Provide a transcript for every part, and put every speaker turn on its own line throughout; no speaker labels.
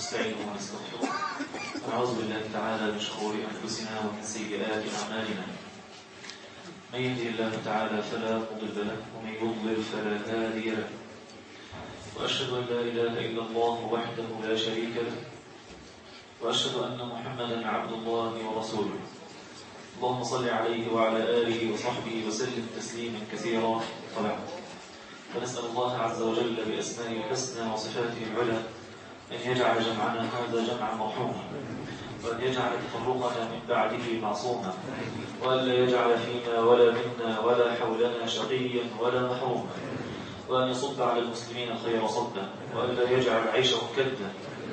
ونستعينه ونستغفره ونعوذ بالله تعالى من شرور أنفسنا ومن سيئات أعمالنا من يهده الله تعالى فلا مضل له ومن يضلل فلا هادي له وأشهد أن لا إله إلا الله وحده لا شريك له وأشهد أن محمدا عبد الله ورسوله اللهم صل عليه وعلى آله وصحبه وسلم تسليما كثيرا طبعا فنسأل الله عز وجل بأسمائه الحسنى وصفاته العلى أن يجعل جمعنا هذا جمعا مرحوما وأن يجعل تفرقنا من بعده معصوما وأن لا يجعل فينا ولا منا ولا حولنا شقيا ولا محروما وأن يصب على المسلمين خير صبا وأن لا يجعل عيشهم كدا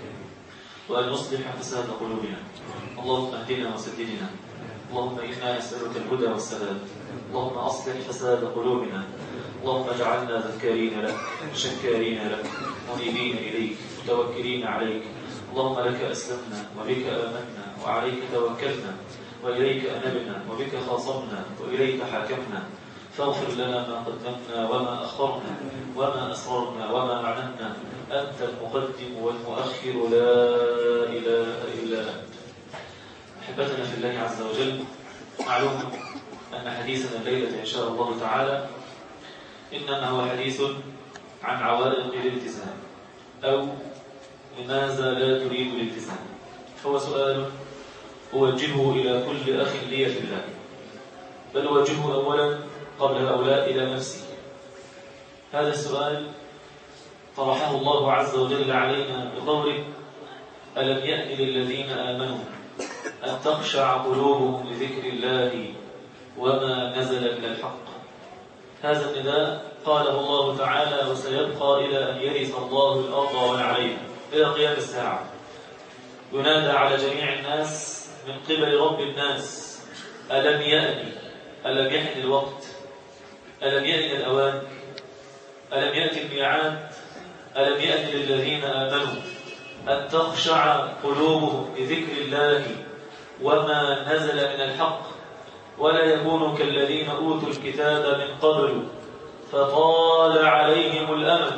وأن يصلح فساد قلوبنا اللهم اهدنا وسددنا اللهم إنا نسألك الهدى والسداد اللهم أصلح فساد قلوبنا اللهم اجعلنا ذكارين لك شكارين لك منيبين إليك متوكلين عليك اللهم لك أسلمنا وبك آمنا وعليك توكلنا وإليك أنبنا وبك خاصمنا وإليك حاكمنا فاغفر لنا ما قدمنا وما أخرنا وما أسررنا وما أعلنا أنت المقدم والمؤخر لا إله إلا أنت أحبتنا في الله عز وجل معلوم أن حديثنا الليلة إن شاء الله تعالى إنما هو حديث عن عوائق الالتزام أو لماذا لا تريد الالتزام هو سؤال أوجهه إلى كل أخ لي في الله بل أوجهه أولا قبل هؤلاء إلى نفسي هذا السؤال طرحه الله عز وجل علينا بقوله ألم يأن للذين آمنوا أن تخشع قلوبهم لذكر الله وما نزل من الحق هذا النداء قاله الله تعالى وسيبقى إلى أن يرث الله الأرض ومن عليها إلى قيام الساعة ينادى على جميع الناس من قبل رب الناس ألم يأني ألم يحن الوقت ألم يأن الأوان ألم يأتي الميعاد ألم يأن للذين آمنوا أن تخشع قلوبهم لذكر الله وما نزل من الحق ولا يكونوا كالذين أوتوا الكتاب من قبل فطال عليهم الأمد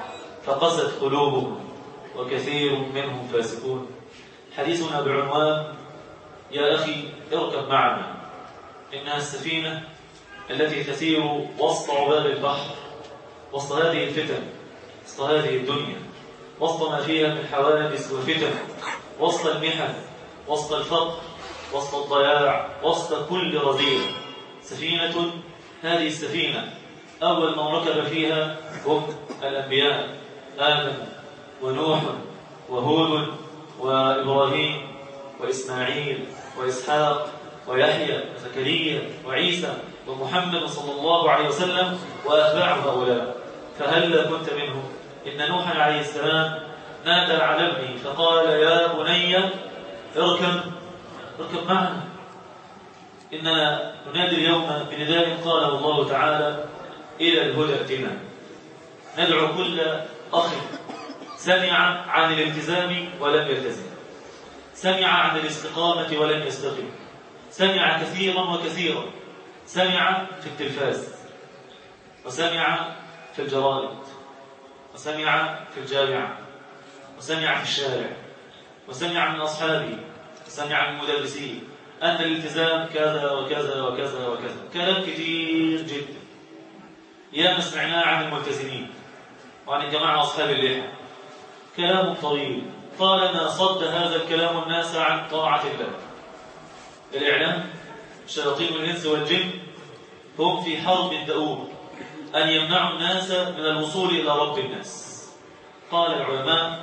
فقست قلوبهم وكثير منهم فاسقون حديثنا بعنوان يا أخي اركب معنا إنها السفينة التي تسير وسط عباب البحر وسط هذه الفتن وسط هذه الدنيا وسط ما فيها من حوادث وفتن وسط المحن وسط الفقر وسط الضياع وسط كل رذيل سفينة هذه السفينة أول من ركب فيها هم الأنبياء آدم ونوح وهود وإبراهيم وإسماعيل وإسحاق ويحيى وزكريا وعيسى ومحمد صلى الله عليه وسلم وأتباع هؤلاء فهل كنت منهم إن نوحا عليه السلام نادى على ابنه فقال يا بني اركب اركب معنا إننا ننادي اليوم بنداء قاله الله تعالى إلى الهدى ائتنا ندعو كل أخ سمع عن الالتزام ولم يلتزم سمع عن الاستقامة ولم يستقم سمع كثيرا وكثيرا سمع في التلفاز وسمع في الجرائد وسمع في الجامعة وسمع في الشارع وسمع من أصحابه وسمع من مدرسيه أن الالتزام كذا وكذا وكذا وكذا كلام كثير جدا يا ما سمعناه عن الملتزمين وعن الجماعة أصحاب اللحى كلام طويل طالما صد هذا الكلام الناس عن طاعة الله الإعلام شياطين الإنس والجن هم في حرب دؤوب أن يمنعوا الناس من الوصول إلى رب الناس قال العلماء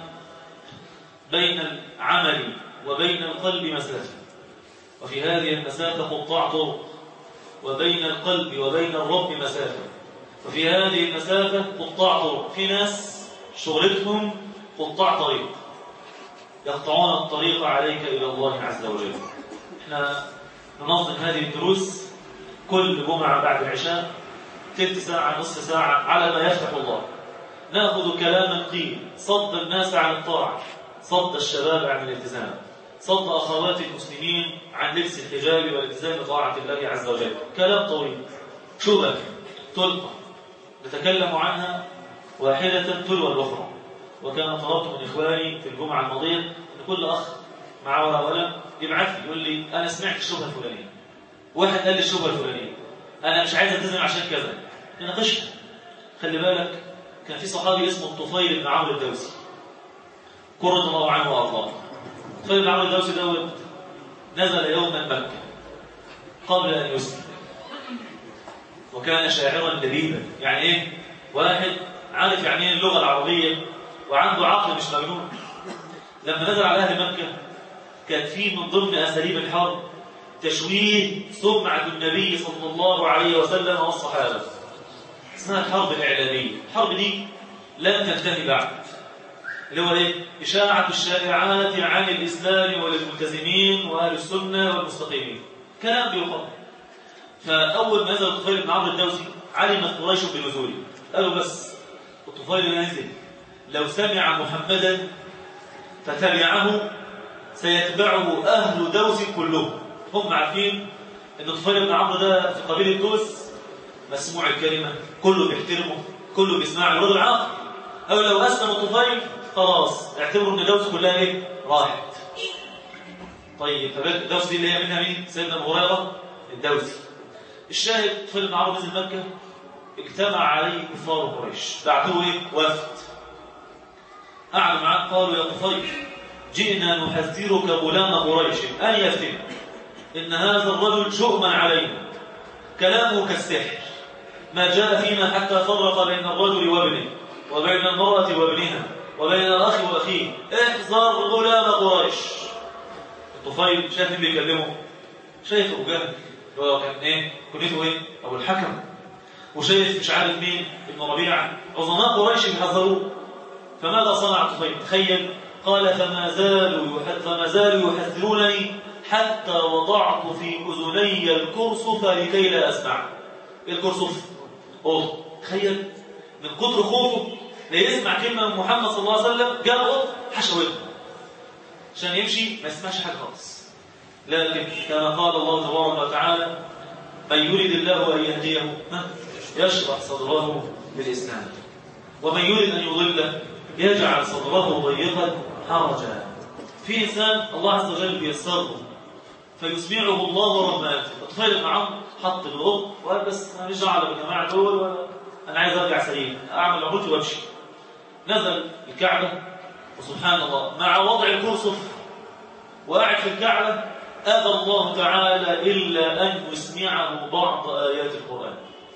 بين العمل وبين القلب مسافة وفي هذه المسافة قطاع طرق وبين القلب وبين الرب مسافة وفي هذه المسافة قطاع طرق في ناس شغلتهم قطاع طريق يقطعون الطريق عليك إلى الله عز وجل احنا ننظم هذه الدروس كل جمعة بعد العشاء تلت ساعة نصف ساعة على ما يفتح الله نأخذ كلاما قيل صد الناس عن الطاعة صد الشباب عن الالتزام صد أخوات المسلمين عن لبس الحجاب والالتزام بطاعة الله عز وجل كلام طويل شبه تلقى نتكلم عنها واحدة تلو الأخرى وكان طلبت من إخواني في الجمعة الماضية أن كل أخ معاه ورقة وقلم يبعث لي يقول لي أنا سمعت الشبهة الفلانية واحد قال لي الشبهة الفلانية أنا مش عايز ألتزم عشان كذا نناقشها خلي بالك كان في صحابي اسمه الطفيل بن عمرو الدوسي قرة الله عنه وأرضاه الطفيل بن عمرو الدوسي دوت نزل يوما مكة قبل أن يسلم وكان شاعرا لبيبا يعني إيه؟ واحد عارف يعني ايه اللغة العربية وعنده عقل مش مجنون لما نزل على أهل مكة كانت في من ضمن أساليب الحرب تشويه سمعة النبي صلى الله عليه وسلم والصحابة اسمها الحرب الإعلامية الحرب دي لم تنتهي بعد اللي هو ايه؟ إشاعة الشائعات عن الإسلام وللملتزمين وأهل السنة والمستقيمين كلام بيقال فأول ما نزل الطفيل بن عمرو الدوسي علمت قريش بنزوله قالوا بس الطفيل نازل لو سمع محمدا فتبعه سيتبعه أهل دوس كلهم هم عارفين أن الطفيل بن عمرو ده في قبيلة دوس مسموع الكلمة كله بيحترمه كله بيسمعه رجل عاقل أو لو أسلم الطفيل خلاص اعتبروا أن دوس كلها إيه؟ راحت طيب دوس دي اللي هي منها مين؟ سيدنا أبو هريرة الدوسي الشاهد طفيل بن عمرو نزل مكة اجتمع عليه كفار قريش بعتوه ايه وفد قعدوا معاه قالوا يا طفيل جئنا نحذرك غلام قريش ان يفتن ان هذا الرجل شؤما علينا كلامه كالسحر ما جاء فينا حتى فرق بين الرجل وابنه وبين المرأة وابنها وبين الأخ وأخيه احذر غلام قريش الطفيل شايف مين بيكلمه شايف أبو جهل هو كان ايه كنيته ايه أبو الحكم وشايف مش عارف مين ابن ربيعة عظماء قريش بيحذروه فماذا صنع الطفيل تخيل قال فما زالوا فما زالوا يحذرونني حتى وضعت في أذني الكرسف لكي لا أسمع إيه الكرسف؟ أوه تخيل من كتر خوفه لا يسمع كلمة من محمد صلى الله عليه وسلم جاء أوه حشى ودنه عشان يمشي ما يسمعش حاجة خالص لكن كما قال الله تبارك وتعالى من يريد الله أن يهديه يشرح صدره بالإسلام ومن يريد أن يضله يجعل صدره ضيقا حرجا في إنسان الله عز وجل بيسره فيسمعه الله رحماته الطفيل بن عمرو حط الغط وقال بس انا مش دعوه بالجماعه دول ولا انا عايز ارجع سليم اعمل عمرتي وامشي نزل الكعبه وسبحان الله مع وضع الكرسف وقاعد في الكعبه ابى الله تعالى الا ان يسمعه بعض ايات القران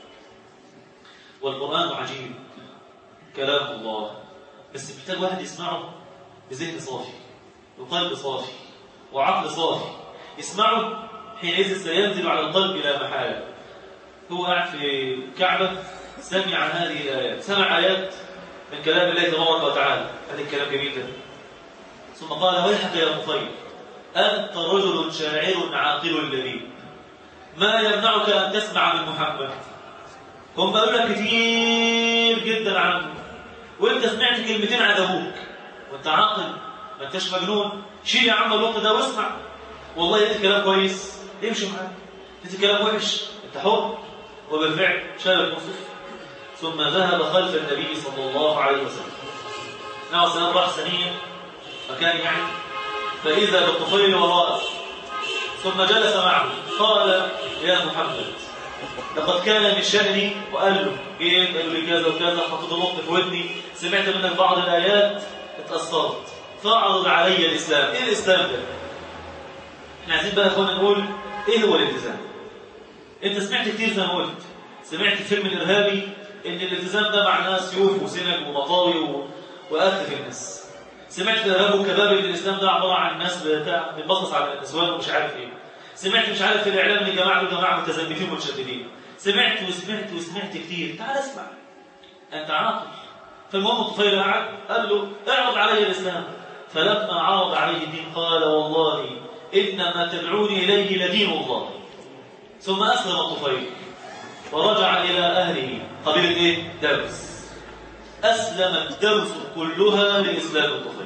والقران عجيب كلام الله بس محتاج واحد يسمعه بذهن صافي وقلب صافي وعقل صافي اسمعوا حينئذ سينزل على القلب لا محالة هو قاعد في الكعبة سمع هذه الآيات سمع آيات من كلام الله تبارك وتعالى هذا الكلام جميل ده ثم قال ويحك يا طفيل أنت رجل شاعر عاقل لبيب ما يمنعك أن تسمع من محمد هم قالوا لك كتير جدا عنه وانت سمعت كلمتين عجبوك وانت عاقل ما انتش مجنون شيل يا عم الوقت ده واسمع والله انت كلام كويس امشي معاه انت كلام وحش انت حر وبالفعل شاب مصف ثم ذهب خلف النبي صلى الله عليه وسلم نعم سنة راح سنية مكان يعني فإذا بالطفيل وراءه ثم جلس معه قال يا محمد لقد كان من شأني وقال له جيت قالوا لي كذا وكذا حطيت نقطة في ودني سمعت منك بعض الآيات اتأثرت فاعرض علي الإسلام إيه الإسلام ده؟ احنا عايزين بقى اخوانا نقول ايه هو الالتزام انت سمعت كتير زي ما قلت سمعت الفيلم الارهابي ان الالتزام ده معناه سيوف وسنج ومطاوي و... وقتل في الناس سمعت الارهاب والكباب ان الاسلام ده عباره عن ناس بتاع بتبصص على النسوان ومش عارف ايه سمعت مش عارف في الاعلام ان جماعه جماعه متزمتين ومتشددين سمعت وسمعت وسمعت كتير تعال اسمع انت عاقل فالمهم الطفيل قعد قال له اعرض علي الاسلام فلما عرض عليه الدين قال والله إنما تدعوني إليه لدين الله ثم أسلم الطفيل ورجع إلى أهله قبيلة إيه؟ درس أسلمت درس كلها لإسلام الطفيل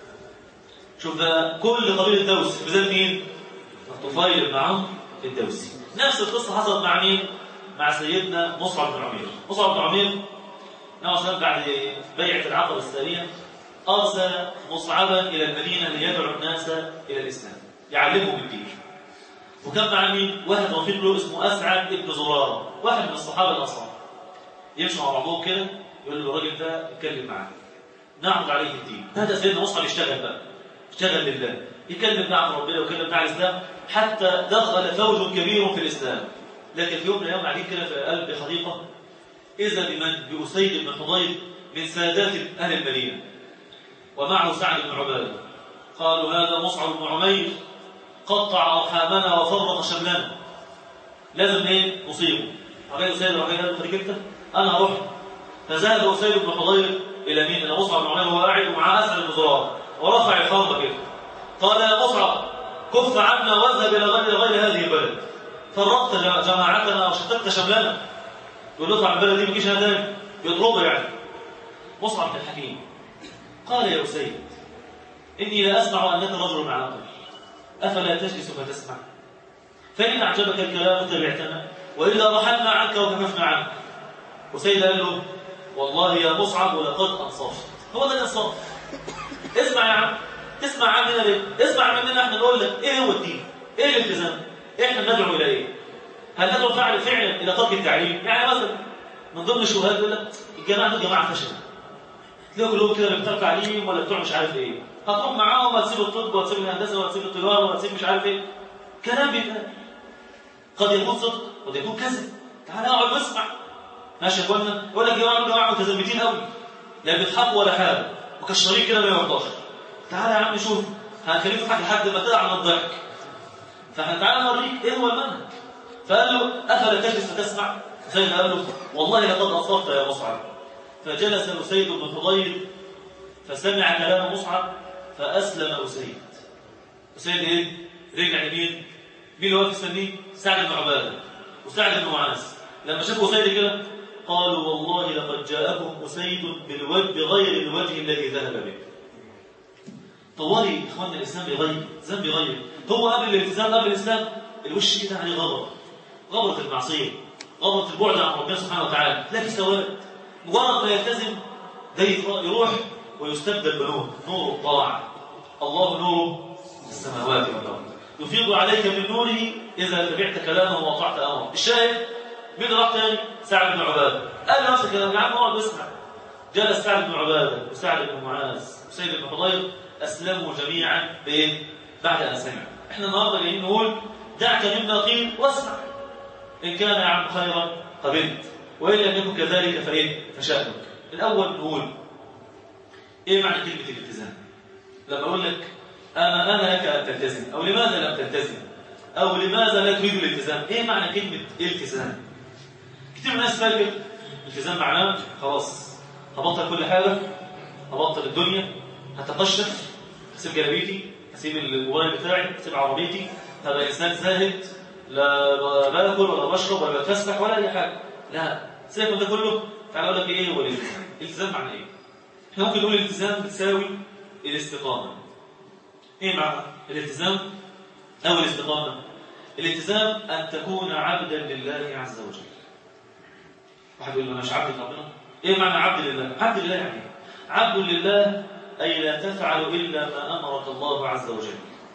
شوف ده كل قبيلة دوس بذات مين؟ الطفيل بن عمرو الدوسي نفس القصة حصلت مع مين؟ مع سيدنا مصعب بن عمير مصعب بن عمير نعم بعد بيعة العقبة الثانية أرسل مصعبا إلى المدينة ليدعو الناس إلى الإسلام يعلمهم الدين وكان مع مين؟ واحد رفيق له اسمه أسعد ابن زرارة واحد من الصحابة الأنصار يمشي مع بعضهم كده يقول له الراجل ده اتكلم معاه نعرض عليه الدين هذا سيدنا مصعب يشتغل بقى اشتغل لله يكلم نعم ربنا ويكلم نعم الإسلام حتى دخل فوج كبير في الإسلام لكن في يوم من الأيام قاعدين كده في قلب حديقة إذا بمن بأسيد بن حضير من سادات أهل المدينة ومعه سعد بن عبادة قالوا هذا مصعب بن عمير قطع أرحامنا وفرق شملنا لازم ايه نصيبه عليه أسيد بن عبادة قال انت أنا أروح فذهب أسيد بن حضير إلى مين؟ إلى مصعب بن عمير وهو قاعد ومعاه أسعد بن زرار ورفع الحرب كده قال يا مصعب كف عنا واذهب إلى غير غير هذه البلد فرقت جماعتنا وشتت شملنا يقول له اطلع البلد دي ما تجيش هنا تاني يضربه يعني مصعب بن الحكيم قال يا أسيد إني لا أسمع أنك رجل عاقل أفلا تجلس فتسمع فإن أعجبك الكلام تبعتنا وإلا رحلنا عنك وكففنا عنك أسيد قال له والله يا مصعب ولقد أنصفت هو ده الإنصاف اسمع يا عم تسمع عننا ليه؟ اسمع مننا احنا نقول لك ايه هو الدين؟ ايه الالتزام؟ احنا ندعو الى ايه؟ هل ندعو فعل فعلا الى ترك التعليم؟ يعني مثلا من ضمن الشبهات يقول لك الجماعه دول جماعه فشل تلاقوا كلهم كده بتوع تعليم ولا بتوع مش عارف ايه هتروح معاهم وتسيب الطب وتسيب الهندسه وتسيب التجاره وتسيب مش عارف ايه كلام بيتقال قد يكون صدق قد يكون كذب تعالى اقعد واسمع ماشي يا اخوانا يقول لك جماعه جماعه متزمتين قوي لا بيضحكوا ولا حاجه مكشرين كده ما يرضاش تعالى يا عم شوف هنخليك تضحك لحد ما تقع من الضحك فاحنا تعالى نوريك ايه هو المنهج فقال له افلا تجلس فتسمع سيد قال له والله لقد اصبت يا مصعب فجلس أسيد بن حضير فسمع كلام مصعب فأسلم أسيد أسيد إيه؟ رجع لمين؟ مين اللي واقف يسميه؟ سعد بن عبادة وسعد بن معاذ لما شافوا أسيد كده قالوا والله لقد جاءكم أسيد بالوجه بغير الوجه الذي ذهب به طوالي إخواننا الإسلام بيغير الإسلام بيغير هو قبل الالتزام قبل الإسلام الوش كده عليه غبر غبرة المعصية غبرة البعد عن ربنا سبحانه وتعالى لا في سواد مجرد ما يلتزم ده يروح ويستبدل بنور نور الطاعة الله نور السماوات والأرض يفيض عليك من نوره إذا تبعت كلامه وأطعت أمره الشاهد مين راح تاني؟ سعد بن عبادة قال نفس الكلام يا عم اقعد واسمع جلس سعد بن عبادة وسعد بن معاذ وسيد بن حضير أسلموا جميعا بإيه؟ بعد أن سمعوا احنا النهارده جايين نقول دعك مما قيل واسمع إن كان يا عم خيرا قبلت وإن لم يكن كذلك فإيه؟ فشأنك الأول نقول إيه معنى كلمة الالتزام؟ لما أقول لك أنا أنا لك أن تلتزم أو لماذا لم تلتزم؟ أو لماذا لا تريد الالتزام؟ إيه معنى كلمة التزام؟ كتير من الناس فاكر التزام معناه خلاص هبطل كل حاجة هبطل الدنيا هتقشف هسيب جلابيتي هسيب الموبايل بتاعي هسيب عربيتي هبقى إنسان زاهد لا باكل ولا بشرب ولا بتفسح ولا أي حاجة لا سيبك من ده كله تعالى اقول لك ايه هو الالتزام الالتزام معنى ايه احنا ممكن نقول الالتزام بتساوي الاستقامه ايه معنى الالتزام او الاستقامه الالتزام ان تكون عبدا لله عز وجل واحد يقول انا مش عبد ربنا ايه معنى عبد لله عبد لله يعني ايه عبد لله اي لا تفعل الا ما امرك الله عز وجل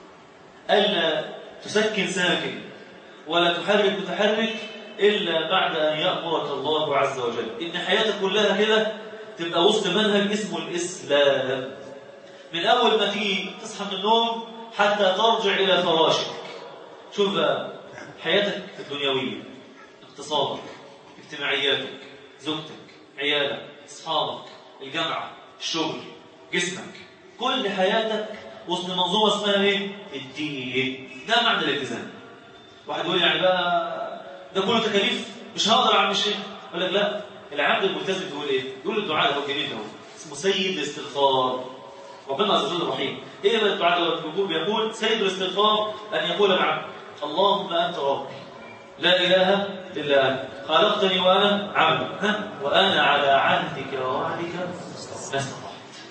الا تسكن ساكن ولا تحرك متحرك إلا بعد أن يأمرك الله عز وجل إن حياتك كلها كده تبقى وسط منهج اسمه الإسلام من أول ما تيجي تصحى من النوم حتى ترجع إلى فراشك شوف بقى حياتك الدنيوية اقتصادك اجتماعياتك زوجتك عيالك أصحابك الجامعة الشغل جسمك كل حياتك وسط منظومة اسمها ايه؟ الدين ده معنى الالتزام واحد يقول يعني بقى ده كله تكاليف مش هقدر اعمل شيء يقول لك لا العبد الملتزم يقول ايه يقول الدعاء ده جميل اهو اسمه سيد الاستغفار ربنا عز وجل رحيم ايه بقى الدعاء ده بيقول بيقول سيد الاستغفار ان يقول العبد اللهم انت ربي لا اله الا انت خلقتني وانا عبد ها وانا على عهدك ووعدك ما استطعت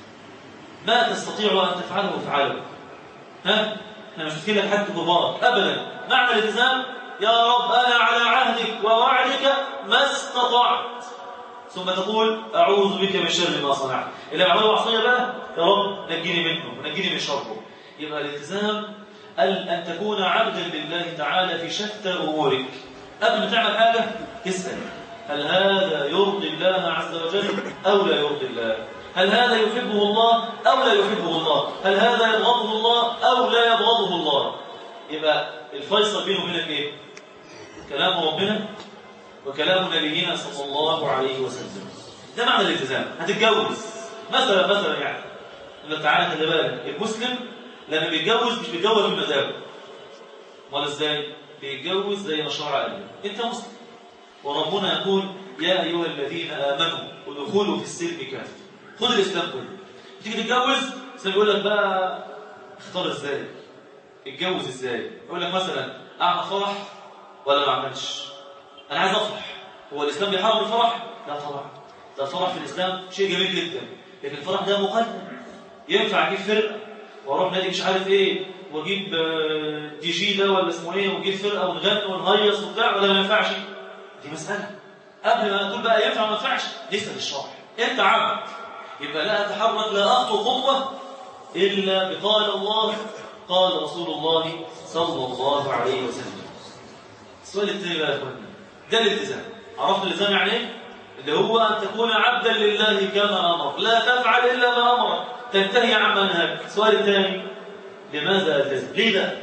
ما تستطيع ان تفعله فعله ها احنا مش مشكله حد مبارك ابدا معنى الالتزام يا رب أنا على عهدك ووعدك ما استطعت ثم تقول أعوذ بك من شر ما صنعت اللي عمله معصية بقى يا رب نجيني منه ونجيني من شره يبقى الالتزام أن تكون عبدا لله تعالى في شتى أمورك قبل ما تعمل حاجة اسأل هل هذا يرضي الله عز وجل أو لا يرضي الله هل هذا يحبه الله أو لا يحبه الله هل هذا يبغضه الله أو لا يبغضه الله يبقى الفيصل بينه وبينك إيه كلام ربنا وكلام نبينا صلى الله عليه وسلم ده معنى الالتزام هتتجوز مثلا مثلا يعني انت تعالى خلي بالك المسلم لما بيتجوز مش بيتجوز بمزاجه ولا ازاي بيتجوز زي ما الشرع قال انت مسلم وربنا يقول يا ايها الذين امنوا ادخلوا في السلم كافه خد الاسلام كله تيجي تتجوز زي يقول لك بقى اختار ازاي اتجوز ازاي يقول لك مثلا اعمل فرح ولا ما اعملش انا عايز افرح هو الاسلام بيحرم الفرح لا طبعا ده الفرح في الاسلام شيء جميل جدا لكن الفرح ده مقدم ينفع اجيب فرقه واروح نادي مش عارف ايه واجيب دي جي ده ولا اسمه ايه واجيب فرقه ونغني ونهيص وبتاع ولا ما ينفعش دي مساله قبل ما تقول بقى ينفع ما ينفعش نسال الشرع انت عبد يبقى لا اتحرك لا اخطو خطوه الا بقال الله قال رسول الله صلى الله عليه وسلم السؤال الثاني بقى يا اخوانا ده الالتزام عرفنا الالتزام يعني ايه اللي هو ان تكون عبدا لله كما امر لا تفعل الا ما امرك تنتهي عما نهاك السؤال الثاني لماذا التزم ليه ده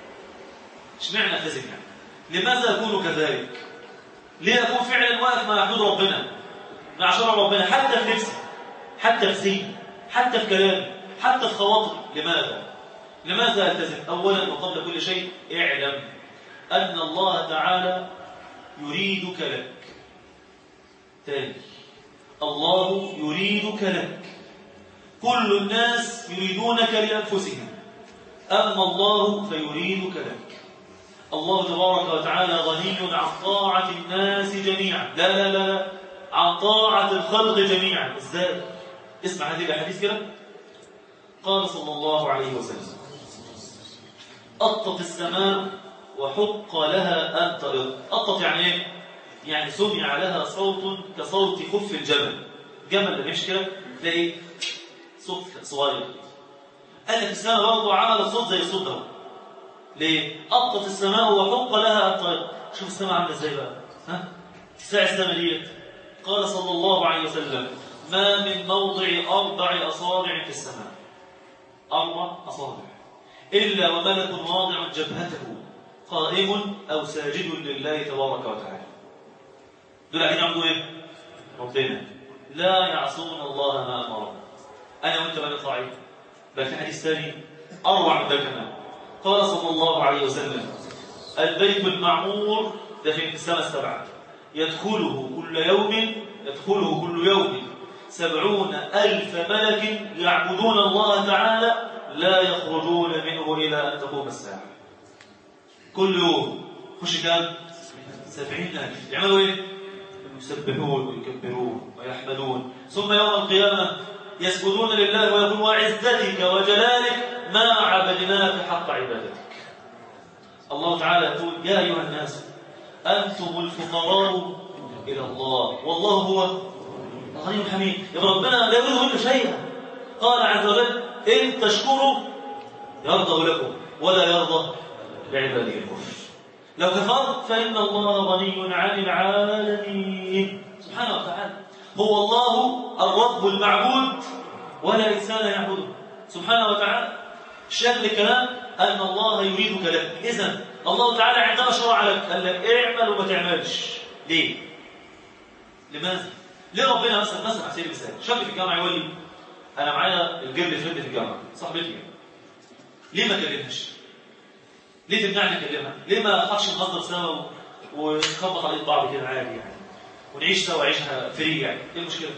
اشمعنى التزم يعني لماذا اكون كذلك ليه اكون فعلا واقف مع حدود ربنا مع شرع ربنا حتى في نفسي حتى في ذهني حتى في كلامي حتى في خواطري لماذا لماذا التزم اولا وقبل كل شيء اعلم ان الله تعالى يريدك لك ثاني الله يريدك لك كل الناس يريدونك لأنفسهم أما الله فيريدك لك الله تبارك وتعالى غني عن طاعة الناس جميعا لا لا لا, لا. عن طاعة الخلق جميعا ازاي اسمع هذه الأحاديث كده قال صلى الله عليه وسلم أطت السماء وحق لها أن ترض أطت يعني ايه يعني سمع لها صوت كصوت خف الجبل جمل لما يمشي كده تلاقي صوت صغير قال لك السماء برضه عملت صوت زي الصوت ده ليه؟ أطت السماء وحق لها أن ترض شوف السماء عامله ازاي بقى ها تساع السماء ديت قال صلى الله عليه وسلم ما من موضع أربع أصابع في السماء أربع أصابع إلا وملك واضع جبهته قائم أو ساجد لله تبارك وتعالى دول قاعدين يعبدوا ايه؟ ربنا لا يعصون الله ما امرهم انا وانت بني ضعيف بل في حديث ثاني اروع من ده كمان قال صلى الله عليه وسلم البيت المعمور ده في السنه السبعه يدخله كل يوم يدخله كل يوم سبعون ألف ملك يعبدون الله تعالى لا يخرجون منه إلى أن تقوم الساعة كل يوم خش كام؟ سبعين ألف يعملوا إيه؟ يسبحون ويكبرون ويحمدون ثم يوم القيامة يسجدون لله ويقول وعزتك وجلالك ما عبدناك حق عبادتك الله تعالى يقول يا أيها الناس أنتم الفقراء إلى الله والله هو الغني الحميد يا ربنا لا يريد منك شيئا قال عز وجل إن تشكروا يرضى لكم ولا يرضى لعباده الكفر لو كفرت فإن الله غني عن العالمين سبحانه وتعالى هو الله الرب المعبود ولا إنسان يعبده سبحانه وتعالى شأن الكلام أن الله يريدك لك إذا الله تعالى عندما شرع لك قال لك اعمل وما تعملش ليه؟ لماذا؟ ليه ربنا مثلا مثلا على سبيل المثال شاب في الجامعة يقول لي أنا معايا الجلد فرد في الجامعة صاحبتي ليه ما كلمهاش؟ ليه تمنعني اكلمها؟ ليه ما نقعدش نهزر سوا ونخبط على ايد بعض كده عادي يعني؟ ونعيش سوا عيشها فري يعني، ايه المشكلة؟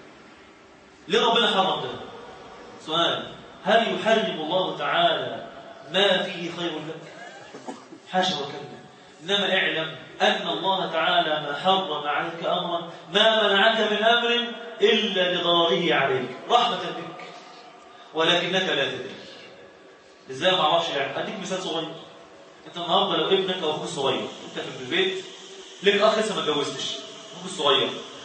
ليه ربنا حرم ده؟ سؤال هل يحرم الله تعالى ما فيه خير لك؟ حاشا وكلا انما اعلم ان الله تعالى ما حرم عليك امرا ما منعك من امر الا لضرره عليك رحمة بك ولكنك لا تدري ازاي ما اعرفش يعني اديك مثال صغير انت النهارده لو ابنك او اخوك الصغير انت في البيت لك اخ لسه ما اتجوزتش اخوك الصغير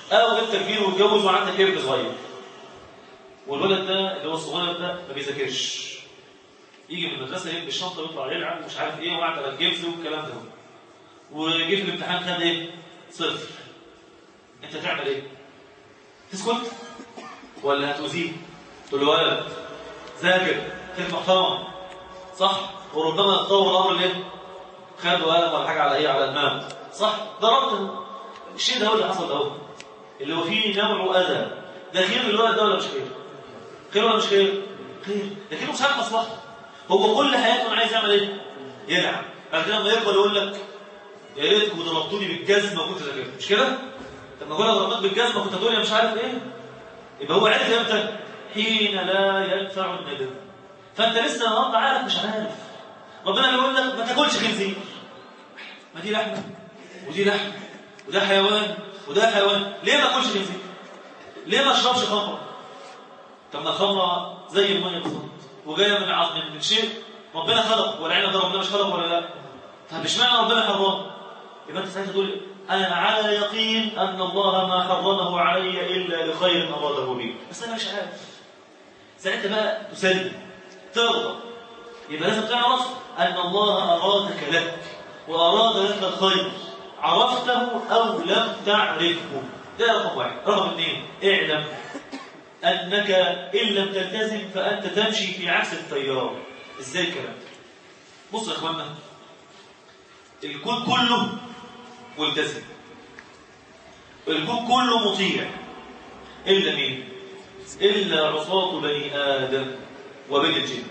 او انت كبير واتجوز وعندك ابن صغير والولد ده اللي هو الصغير ده ما بيذاكرش يجي من المدرسه يلبس الشنطه ويطلع يلعب ومش عارف ايه وقعد على الجيمز والكلام ده وجه في الامتحان خد ايه؟ صفر انت تعمل ايه؟ تسكت ولا هتؤذيه؟ تقول له ولد ذاكر خليك محترم صح؟ وربما يتطور الامر ليه؟ خد قلم ولا حاجه على ايه؟ على دماغه صح؟ ضربته الشيء ده هو اللي حصل ده هو اللي هو فيه نوع اذى ده خير للولد ده ولا مش خير؟ خير ولا مش خير؟ خير لكنه مش عارف مصلحته هو كل حياته عايز يعمل ايه؟ يلعب بعد كده لما يكبر يقول لك يا ريتكم ضربتوني بالجزمه وكنت ذاكرت مش كده؟ طب ما كنت ضربتك بالجزمه كنت هتقول لي مش عارف ايه؟ يبقى هو عرف امتى؟ حين لا ينفع الندم فانت لسه النهارده عارف مش عارف ربنا بيقول لك ما تاكلش خنزير ما دي لحمه ودي لحمه وده حيوان وده حيوان ليه ما اكلش خنزير؟ ليه ما اشربش خمره؟ طب ما الخمره زي الميه بالظبط وجايه من عظم من شيء ربنا خلق والعين ده ربنا مش خلق ولا لا؟ طب اشمعنى ربنا حرام؟ يبقى انت ساعتها تقول انا على يقين ان الله ما حرمه علي الا لخير اراده بي بس انا مش عارف ساعتها بقى تسلم ترضى يبقى لازم تعرف ان الله ارادك لك واراد لك الخير عرفته او لم تعرفه ده رقم واحد رقم اثنين اعلم انك ان لم تلتزم فانت تمشي في عكس التيار ازاي الكلام ده بص يا اخوانا الكون كله ملتزم الكون كله مطيع إلا مين؟ إلا عصاة بني آدم وبني الجن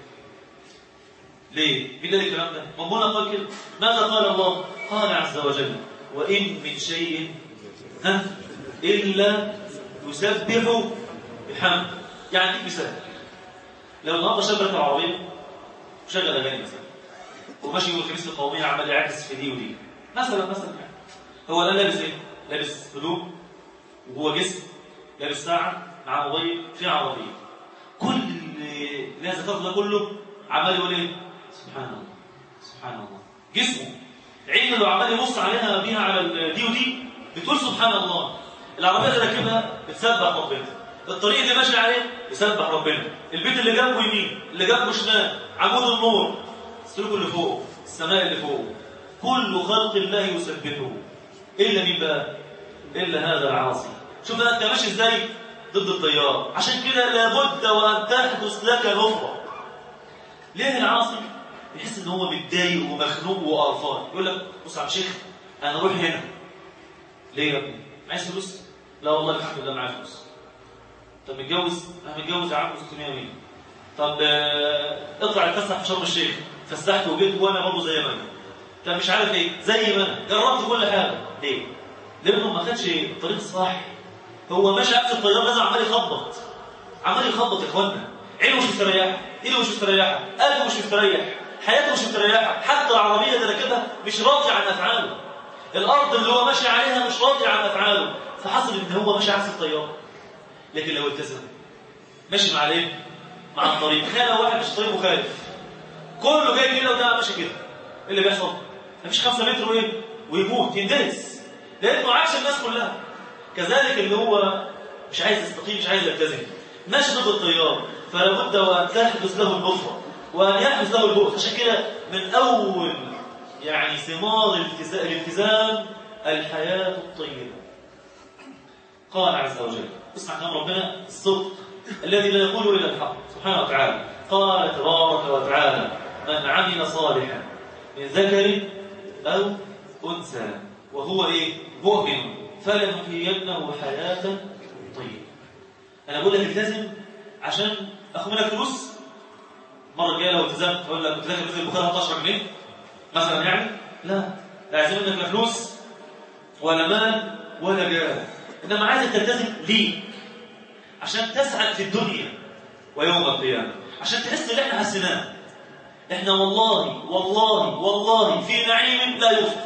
ليه؟ مين قال الكلام ده؟ ربنا قال كده ماذا قال الله؟ قال عز وجل وإن من شيء ها إلا يسبح بحمد يعني اديك مثال لو النهارده شغلت العربية وشغل أغاني مثلا وماشي يوم الخميس القومية عمال يعكس في دي ودي مثلا مثلا يعني هو ده لابس ايه؟ لابس هدوم وهو جسم لابس ساعة مع موبايل في عربية كل اللي لا ذكر ده كله عمال يقول ايه؟ سبحان الله سبحان الله جسمه عينه لو عمال يبص عليها بيها على الدي ودي بتقول سبحان الله العربية اللي راكبها بتسبح ربنا الطريق اللي ماشي عليه يسبح ربنا البيت اللي جنبه يمين اللي جنبه شمال عمود النور السلوك اللي فوق السماء اللي فوق كل خلق الله يسبحه إلا مين بقى؟ إلا هذا العاصي شوف بقى أنت ماشي إزاي ضد التيار عشان كده لابد وأن تحدث لك نفرة ليه العاصي يحس إن هو متضايق ومخنوق وقرفان يقول لك بص يا عم شيخ أنا أروح هنا ليه يا ابني؟ عايز فلوس؟ لا والله الحمد لله معايا فلوس طب متجوز؟ أنا متجوز يا عم 600 مين طب آه، اطلع اتفسح في شرم الشيخ فسحت وجيت وانا برضه زي ما انا طب مش عارف ايه زي ما انا جربت كل حاجه ليه؟ لانه ما خدش الطريق الصح هو ماشي عكس الطيار لازم عمال يخبط عمال يخبط يا اخوانا عينه مش مستريحه ايده مش مستريحه قلبه مش مستريح حياته مش مستريحه حتى العربيه اللي راكبها مش راضي عن افعاله الارض اللي هو ماشي عليها مش راضي عن افعاله فحصل ان هو ماشي عكس الطيار لكن لو التزم ماشي مع الايه؟ مع الطريق خانه واحد مش طريق مخالف كله جاي كده وده ماشي كده ايه اللي بيحصل؟ مفيش خمسة متر وايه؟ ويموت يندرس لانه عكس الناس كلها كذلك اللي هو مش عايز يستقيم مش عايز يلتزم ماشي ضد التيار فلا بد وان تحدث له النصره وان يحدث له البؤس عشان كده من اول يعني ثمار الالتزام, الالتزام الحياه الطيبه قال عز وجل اسمع كلام ربنا الصدق الذي لا يقول الا الحق سبحانه وتعالى قال تبارك وتعالى من عمل صالحا من ذكر او انثى وهو ايه مؤمن فلنحيينه حياه طيبه انا بقول لك التزم عشان اخد منك فلوس المره الجايه لو التزمت اقول لك تذاكر مثل البخاري 11 جنيه مثلا يعني لا لا عايزين منك لا فلوس ولا مال ولا جاه انما عايزك تلتزم ليه عشان تسعد في الدنيا ويوم القيامه عشان تحس ان احنا حسناه احنا والله والله والله في نعيم لا يوصف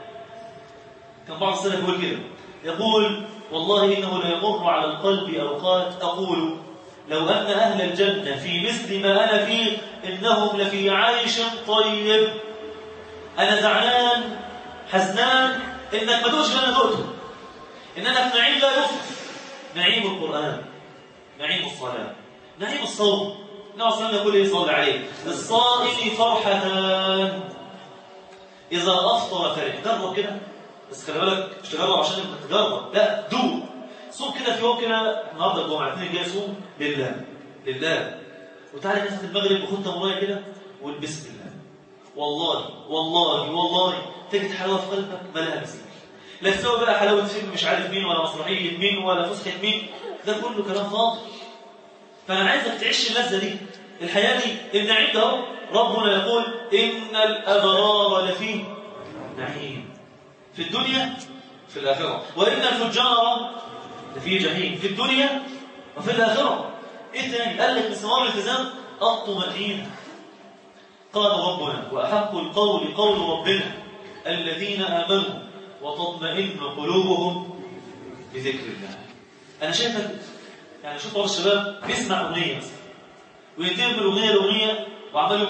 كان بعض السلف يقول كده يقول والله انه لا يمر على القلب اوقات اقول لو ان اهل الجنه في مثل ما انا فيه انهم لفي عيش طيب انا زعلان حزنان انك ما دوقش اللي انا دقته إننا في نعيم لا يوصف نعيم القرآن نعيم الصلاة نعيم الصوم النبي صلى الله عليه وسلم يقول ايه صلى عليه للصائم فرحتان إذا أفطر فرح جرب كده بس خلي بالك مش تجرب عشان انت تجرب لا دوق صوم كده في يوم كده النهارده الجمعه الاثنين الجاي صوم لله لله وتعالى كده المغرب وخد تمريه كده والبسم الله والله والله والله تجد حلاوه في قلبك ما لها مثيل لا تسوي بقى حلاوه فيلم مش عارف مين ولا مسرحيه مين ولا فسحه مين ده كله كلام فاضي فانا عايزك تعيش اللذه دي الحياه دي النعيم ده اهو ربنا يقول ان الابرار لفي نعيم في الدنيا في الاخره وان الفجار لفي جحيم في الدنيا وفي الاخره ايه تاني قال لك استمرار الالتزام الطمأنينة قال ربنا وأحق القول قول ربنا الذين آمنوا وتطمئن قلوبهم بذكر الله أنا شايفك يعني شوف بعض الشباب بيسمع أغنية مثلا وينتهي من الأغنية لأغنية وعمله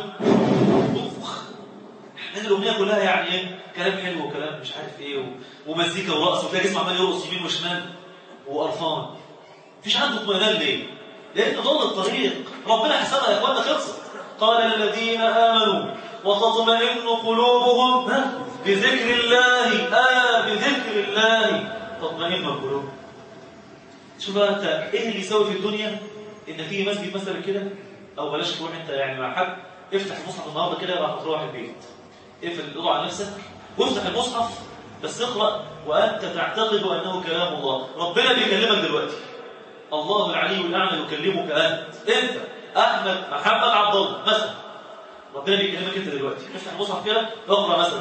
لأن الأغنية كلها يعني إيه كلام حلو وكلام مش عارف إيه ومزيكا ورقص وتلاقي جسمه عمال يرقص يمين وشمال وقرفان مفيش عنده اطمئنان ليه؟ لأن ضل الطريق ربنا حسبها يا إخوانا خلصت قال الذين آمنوا وتطمئن قلوبهم بذكر الله آه بذكر الله تطمئن القلوب شوف بقى انت ايه اللي يسوي في الدنيا ان تيجي مسجد مثلا كده او بلاش تروح انت يعني مع حد افتح المصحف النهارده كده بعد ما تروح البيت اقفل الاوضه على نفسك وافتح المصحف بس اقرا وانت تعتقد انه كلام الله ربنا بيكلمك دلوقتي الله العلي الاعلى يكلمك انت انت احمد محمد عبد الله مثلا ربنا بيكلمك انت دلوقتي افتح المصحف كده اقرا مثلا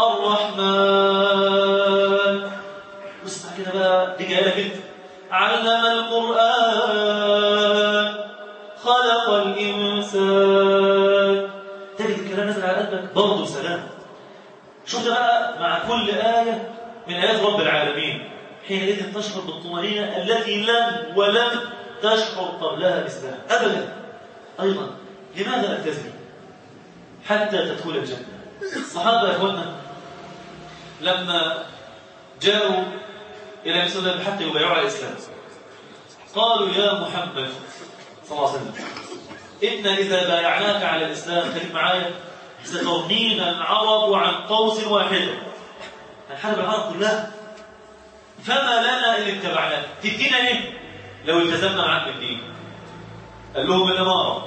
الرحمن واسمع كده بقى دي جايه لك انت علم القرآن خلق الإنسان تجد الكلام نزل على قلبك برضه سلام شوف ده بقى مع كل آية من آيات رب العالمين حينئذ تشعر بالطمأنينة التي لم ولم تشعر قبلها مثلها أبدا أيضا لماذا ألتزم حتى تدخل الجنة الصحابة يا أخوانا لما جاءوا إلى مثل الله حتى يبايعوا على الإسلام قالوا يا محمد صلى الله عليه وسلم إن إذا بايعناك على الإسلام خليك معايا ستغنينا العرب عن قوس واحدة هنحارب العرب كلها فما لنا إن اتبعناك تدينا إيه لو التزمنا معاك بالدين قال لهم الإمارة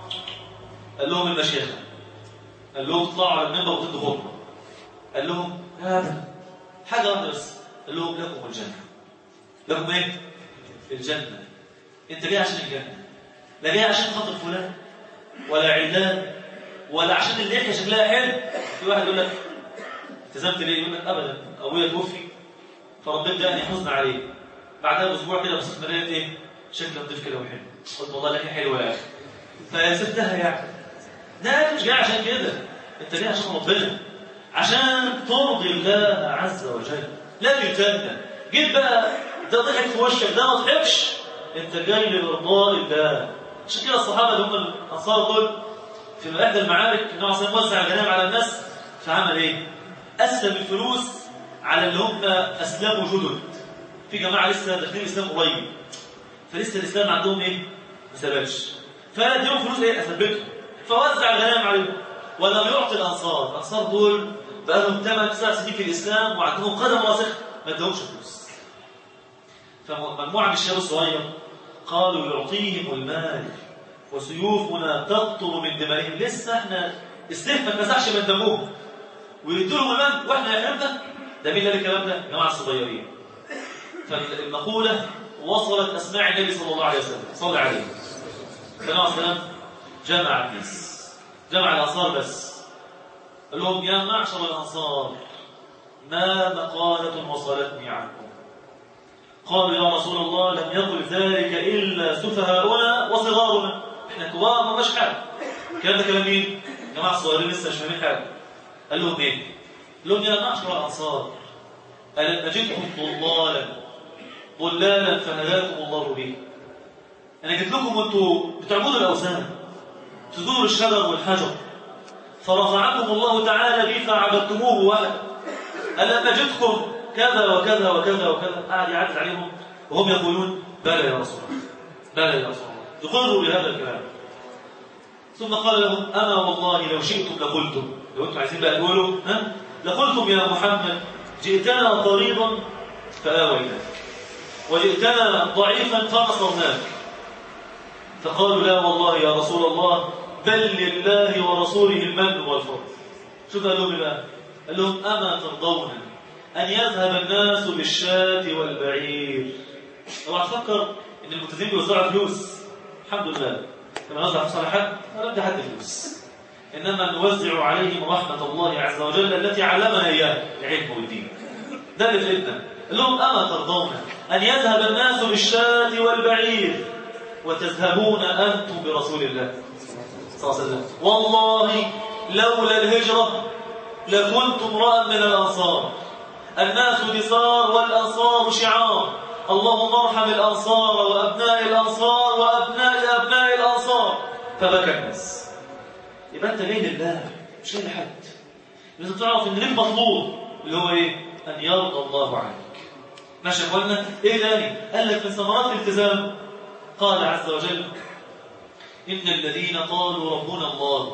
قال لهم المشيخة قال لهم اطلعوا على المنبر وتدوا خطبة قال لهم هذا حاجة واحدة بس قال لهم لكم الجنة لكم ايه الجنة انت جاي عشان الجنة لا جاي عشان خاطر فلان ولا علان ولا عشان اللحية شكلها حلو في واحد يقول لك التزمت ليه يقول لك ابدا ابويا توفي فربيت دقني حزن عليه بعدها باسبوع كده بصيت مريت ايه شكله نضيف كده وحلو قلت والله لحية حلوه يا اخي فسبتها يعني لا مش جاي عشان كده انت جاي عشان ربنا عشان ترضي الله عز وجل لا الجنة جيت بقى ده ضحك في وشك ده ما ضحكش انت جاي لارضاء الله عشان كده الصحابه اللي هم الانصار دول في احدى المعارك النبي صلى الله عليه وسلم وزع الغنائم على الناس فعمل ايه؟ قسم الفلوس على اللي هم اسلموا جدد في جماعه لسه داخلين الاسلام قريب فلسه الاسلام عندهم ايه؟ ما ثبتش فاديهم فلوس ايه؟ اثبتهم فوزع الغنائم عليهم ولم يعطي الانصار الانصار دول بقى لهم 8 9 سنين في الاسلام وعندهم قدم راسخه ما ادهمش فلوس فمجموعه من الشباب الصغير قالوا يعطيهم المال وسيوفنا تقطر من دمائهم لسه احنا السيف ما اتمسحش من دمهم ويدوا لهم المال واحنا يا ده ده مين اللي الكلام ده؟ يا جماعه الصغيرين فالمقوله وصلت اسماع النبي صلى الله عليه وسلم صلى عليه صلى الله عليه وسلم جمع الناس جمع الانصار بس قال لهم يا معشر الأنصار ما مقالة وصلتني عنكم قالوا يا رسول الله لم يقل ذلك إلا سفهاؤنا وصغارنا احنا كبار ما مش حاجة الكلام ده كلام مين؟ جماعة الصغيرين لسه مش فاهمين حاجة قال لهم ايه؟ قال لهم يا معشر الأنصار ألم أجدكم ضلالا ضلالا فهداكم الله به أنا جيت لكم وأنتوا بتعبدوا الأوثان تزوروا الشجر والحجر فرفعكم الله تعالى بي فعبدتموه وحده ألم أجدكم كذا وكذا وكذا وكذا قاعد يعدد عليهم وهم يقولون بلى يا رسول الله بلى يا رسول الله يقروا بهذا الكلام ثم قال لهم أنا والله لو شئتم لقلتم لو أنتم عايزين بقى تقولوا ها لقلتم يا محمد جئتنا طريضا فآويناك وجئتنا ضعيفا فنصرناك فقالوا لا والله يا رسول الله بل لله ورسوله المن والفضل شوف قال لهم بقى قال لهم أما ترضون أن يذهب الناس بالشاة والبعير اوعى تفكر ان الملتزمين بيوزعوا فلوس الحمد لله كما نوزع فلوس على حد ولا ندي حد فلوس انما نوزع عليهم رحمه الله عز وجل التي علمنا اياها العلم والدين ده اللي فدنا لهم اما ترضون ان يذهب الناس بالشاة والبعير وتذهبون انتم برسول الله صلى الله عليه وسلم والله لولا الهجره لكنت امرا من الانصار الناس دثار والانصار شعار اللهم ارحم الأنصار وأبناء الأنصار وأبناء أبناء الأنصار فبكى الناس يبقى أنت ليه لله مش ليه لحد لازم تعرف إن ليه مطلوب اللي هو إيه أن يرضى الله عنك ماشي يا إخوانا إيه تاني قال لك من ثمرات الالتزام قال عز وجل إن الذين قالوا ربنا الله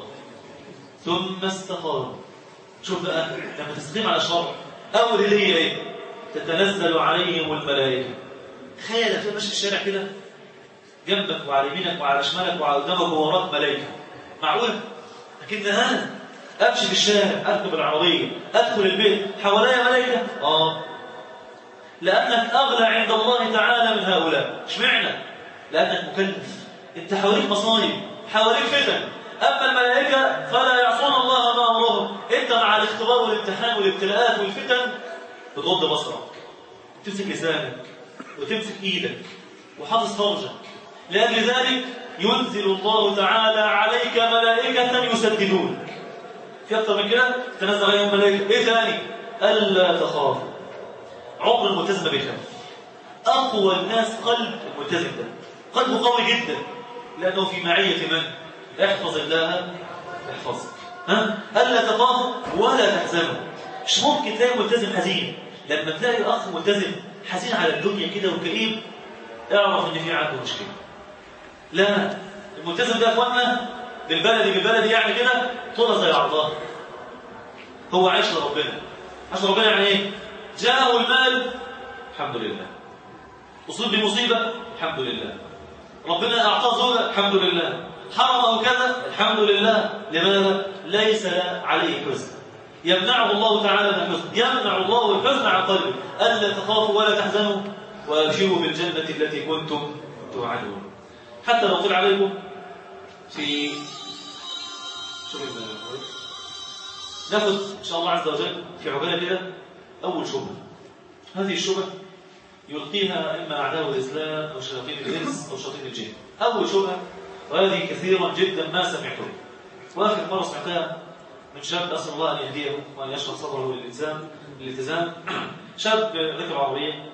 ثم استقاموا شوف بقى لما تستقيم على شرع أول اللي هي إيه تتنزل عليهم الملائكة تخيل في ماشي في الشارع كده جنبك وعلى يمينك وعلى شمالك وعلى قدامك ووراك ملائكة معقولة؟ لكن أنا أمشي في الشارع أركب العربية أدخل البيت حواليا ملائكة آه لأنك أغلى عند الله تعالى من هؤلاء اشمعنى؟ لأنك مكلف أنت حواليك مصايب حواليك فتن أما الملائكة فلا يعصون الله ما أمرهم أنت مع الاختبار والامتحان والابتلاءات والفتن بتغض بصرك تمسك لسانك وتمسك ايدك وحافظ فرجك لاجل ذلك ينزل الله تعالى عليك ملائكه يسددونك في اكثر من كده تنزل عليهم ملائكه ايه ثاني الا تخاف عمر الملتزم بيخاف اقوى الناس قلب الملتزم ده قلبه قوي جدا لانه في معيه من احفظ الله يحفظك ها الا تخافوا ولا تحزنوا مش ممكن تلاقي ملتزم حزين لما تلاقي اخ ملتزم حزين على الدنيا كده وكئيب اعرف ان في عنده مشكله لا الملتزم ده يا اخوانا بالبلدي بالبلدي يعني كده طول زي عرضاه هو عايش لربنا عايش لربنا يعني ايه جاءه المال الحمد لله اصيب بمصيبه الحمد لله ربنا اعطاه زوجه الحمد لله حرمه كذا الحمد لله لماذا ليس عليه حزن يمنعه الله تعالى من الحزن يمنع الله الحزن عن قلبه ألا تخافوا ولا تحزنوا وأبشروا بالجنة التي كنتم توعدون حتى لو طلع عليكم في شوف ناخذ إن شاء الله عز وجل في عجالة كده أول شبهة هذه الشبهة يلقيها إما أعداء الإسلام أو شياطين الإنس أو شياطين الجن أول شبهة وهذه كثيرا جدا ما سمعتها وآخر مرة سمعتها من شاب أسأل الله أن يهديه وأن يشرح صدره للإلتزام للالتزام شاب ركب عربية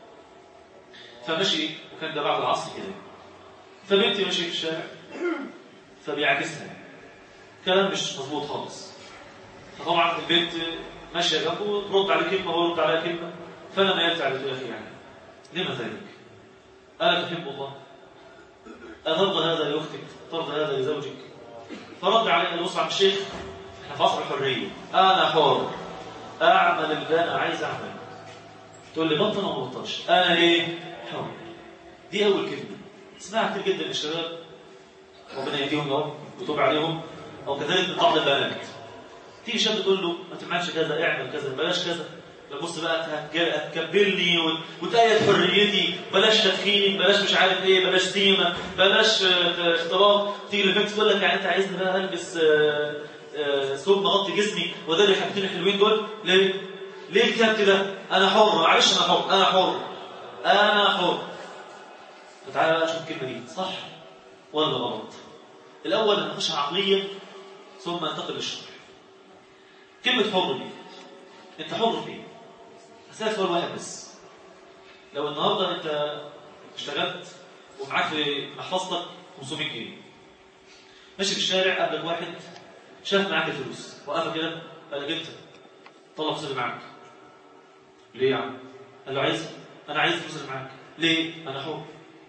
فمشي وكان ده بعد العصر كده فبنتي مشي في الشارع فبيعكسها كلام مش مظبوط خالص فطبعا البنت ماشيه جنبه ترد عليه كلمه ويرد عليها كلمه فانا ميلت على يا اخي يعني لما ذلك؟ الا تحب الله؟ أترضى هذا لاختك؟ ترضى هذا لزوجك؟ فرد عليه الوصف عن الشيخ احنا في عصر الحريه انا حر اعمل اللي انا عايز اعمله تقول لي بطل ولا ما بطلش انا ايه حر دي اول كلمه اسمعها كتير جدا من الشباب ربنا يهديهم يا رب ويتوب عليهم او كذلك من بعض البنات تيجي شاب تقول له ما تعملش كذا اعمل كذا بلاش كذا بص بقى هتكبرني وتأيد حريتي بلاش تدخين بلاش مش عارف ايه بلاش سيما بلاش اختلاط تيجي البنت تقول لك يعني انت عايزني بقى البس ثوب مغطي جسمي وده اللي حاجتين الحلوين دول ليه؟ ليه الكبت ده؟ انا حر معلش انا حر انا حر انا حر فتعالى بقى شوف الكلمه دي صح ولا غلط؟ الاول نناقشها عقليا ثم ننتقل للشرع كلمه حر دي انت حر في ايه؟ هسألك سؤال واحد بس لو النهارده انت اشتغلت ومعاك في محفظتك 500 جنيه ماشي في الشارع قابلك واحد شاف معاك الفلوس وقفك كده قال لك انت طلع فلوس اللي معاك ليه يا عم قال له عايز انا عايز فلوس اللي معاك ليه انا حر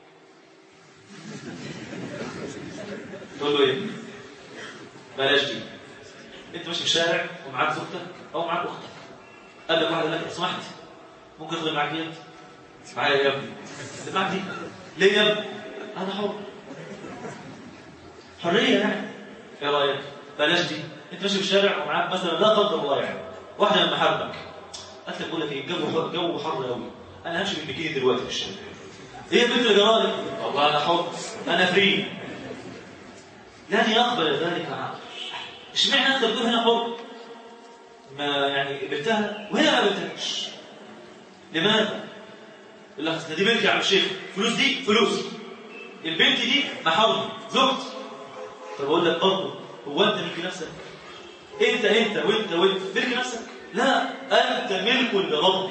تقول له ايه بلاش دي انت ماشي في الشارع ومعاك زوجتك او معاك اختك قال لك واحد قال لك لو سمحت ممكن اخد معاك دي معايا يا ابني انت معاك دي ليه يا ابني انا حر حريه يعني ايه رايك بلاش دي انت ماشي في الشارع ومعاك مثلا لا قدر الله يعني واحده من محارمك قالت لك بقول لك ايه الجو جو حر قوي انا همشي بالبكيني دلوقتي في الشارع ايه يا بنت الجرالي والله انا حر انا فري لن يقبل ذلك العقل اشمعنى انت بتقول هنا حر ما يعني قبلتها وهي ما قبلتهاش لماذا يقول لك دي بنتي يا عم الشيخ فلوس دي فلوسي البنت دي محرمي زوجتي طب اقول لك برضه هو انت ملك نفسك انت انت وانت وانت ملك نفسك لا انت ملك لربك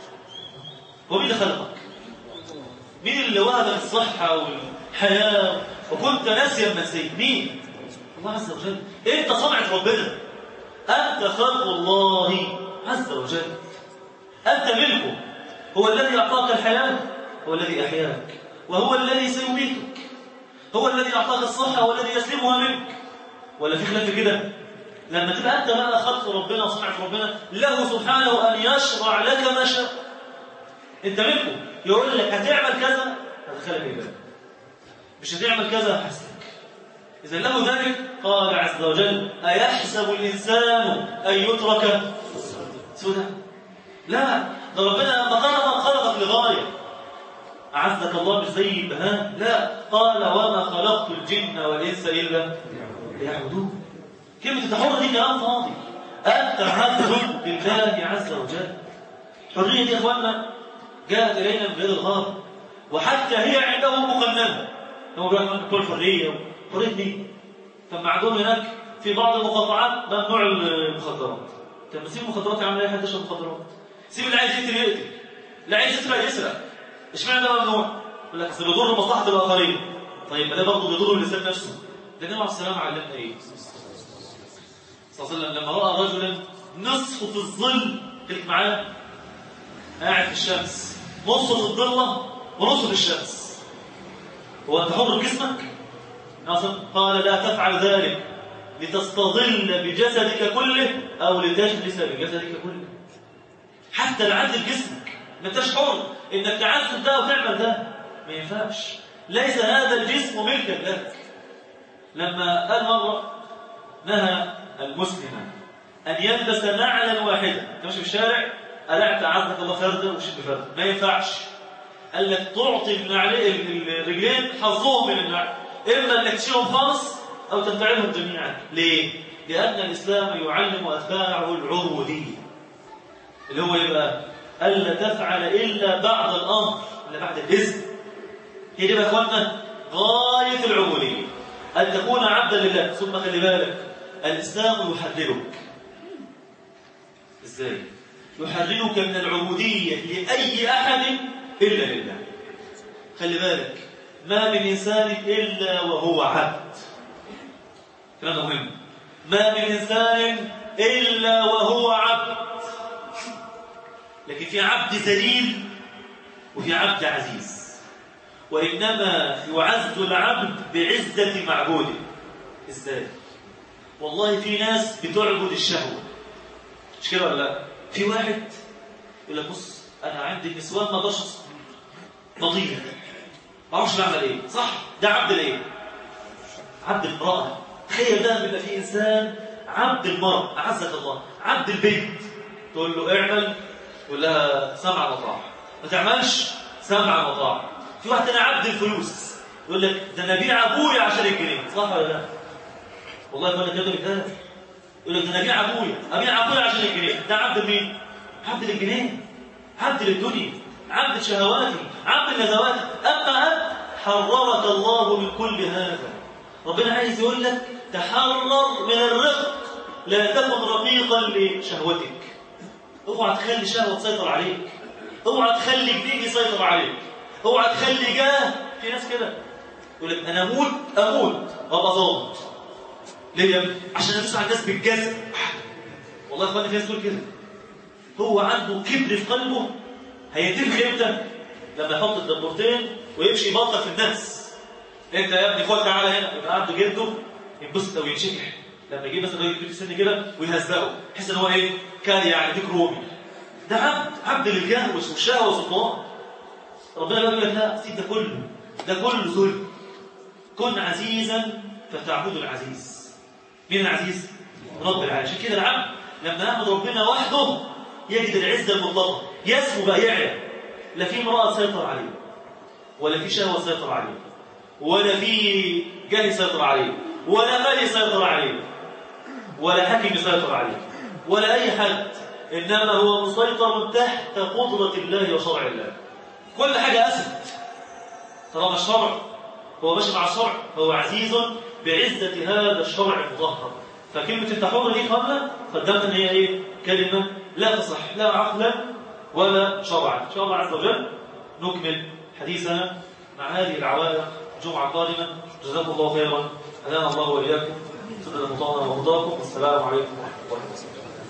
هو مين اللي خلقك مين اللي وهبك الصحه والحياه وكنت ناسيا منسيا مين الله عز وجل انت صنعة ربنا انت خلق الله عز وجل انت ملكه هو الذي اعطاك الحياه هو الذي احياك وهو الذي سيميتك هو الذي اعطاك الصحه هو الذي يسلمها منك ولا في خلاف كده لما تبقى انت بقى خلق ربنا وصنعة ربنا له سبحانه ان يشرع لك ما شاء انت ملكه يقول لك هتعمل كذا هدخلك الباب مش هتعمل كذا هحسنك إذا له ذلك قال عز وجل أيحسب الإنسان أن يترك سدى لا ده ربنا لما خلقك خلقك لغاية أعزك الله مش زي البهاء لا قال وما خلقت الجن والإنس إلا ليعبدون كلمة التحرر دي كلام فاضي أنت عبد لله عز وجل الحرية دي يا إخواننا جاءت إلينا من غير الغار وحتى هي عندهم مقننة هو بيقول لك بتوع الحرية حرية مين؟ فما عندهم هناك في بعض المقاطعات ممنوع المخدرات طب سيب المخدرات يا عم لا حد يشرب مخدرات سيب اللي عايز يقتل يقتل اللي عايز يسرق يسرق اشمعنى ده ممنوع؟ يقول لك اصل بيضر مصلحة الآخرين طيب ما ده برضه بيضر الإنسان نفسه ده النبي عليه السلام علمنا إيه؟ صلى الله عليه وسلم لما رأى رجلا نصف في الظل خليك معاه قاعد في الشمس نص في الظلة ونص في الشمس هو أنت حر جسمك؟ قال لا تفعل ذلك لتستظل بجسدك كله أو لتجلس بجسدك كله حتى العدل جسمك ما انتش حر انك تعذب ده وتعمل ده ما ينفعش ليس هذا الجسم ملكا لك لما قال مرة نهى المسلم أن يلبس نعلا واحدا تمشي في الشارع ألعت عزك الله فردة وشد فردة ما ينفعش قال لك تعطي الرجلين حظهم من النعل إما أنك تشيلهم خالص أو تنفعلهم جميعا ليه؟ لأن الإسلام يعلم أتباعه العبودية اللي هو يبقى ألا تفعل إلا بعد الأمر إلا بعد الإذن هي دي بقى إخواننا غاية العبودية أن تكون عبدا لله ثم خلي بالك الإسلام يحررك إزاي؟ يحررك من العبودية لأي أحد إلا لله خلي بالك ما من إنسان إلا وهو عبد كلام مهم ما من إنسان إلا وهو عبد لكن في عبد ذليل وفي عبد عزيز وإنما يعز العبد بعزة معبوده إزاي؟ والله في ناس بتعبد الشهوة مش كده ولا لا؟ في واحد يقول لك بص أنا عندي النسوان ما اقدرش نضيع ما اعرفش بعمل ايه صح ده عبد الايه عبد المراه تخيل ده بيبقى في انسان عبد المراه اعزك الله عبد البنت تقول له اعمل تقول لها سمع وطاعه ما تعملش سمع وطاعه في واحد تاني عبد الفلوس يقول لك ده انا ابيع ابويا عشان الجنيه صح ولا لا والله يقول لك كده بيتقال يقول لك ده انا ابيع ابويا ابيع ابويا عشان الجنيه ده عبد مين عبد للجنيه عبد للدنيا عبد شهواتي عبد النزوات أما أنت حررك الله من كل هذا ربنا عايز يقول لك تحرر من الرق لا تكن رقيقا لشهوتك اوعى تخلي شهوة تسيطر عليك اوعى تخلي جديد يسيطر عليك اوعى تخلي جاه في ناس كده يقول لك انا اموت اموت وابقى ظابط ليه يا ابني عشان ادوس على الناس بالجزم والله يا اخواني في ناس تقول كده هو عنده كبر في قلبه هيتم امتى لما يحط الدبورتين ويمشي يبطل في الناس انت يا ابني خد تعالى هنا يبقى عنده جده ينبسط او ينشكح لما يجيب مثلا راجل كبير في السن كده ويهزقه يحس ان هو ايه كان يعني ديك رومي ده عبد عبد للجهل والشهوه والسلطان ربنا بقى يقول لك لا سيب ده كله ده كله ذل كن عزيزا فتعبد العزيز مين العزيز رب العالمين عشان كده العبد لما يعبد ربنا وحده يجد العزه المطلقه يسمو بقى يعلى لا في امراه تسيطر عليه ولا في شهوه تسيطر عليه ولا في جاه يسيطر عليه ولا مال يسيطر عليه ولا حكم يسيطر عليه ولا اي حد انما هو مسيطر تحت قدره الله وشرع الله كل حاجه اسد طالما الشرع هو ماشي مع الشرع فهو عزيز بعزه هذا الشرع المطهر فكلمه انت حر دي قبل قدمت ان هي ايه كلمه لا تصح لا عقلا ولا شرعا ان شاء الله عز وجل نكمل حديثنا مع هذه العوائق الجمعه القادمه جزاكم الله خيرا هدانا الله واياكم سدد المطهر ومرضاكم والسلام عليكم ورحمه الله وبركاته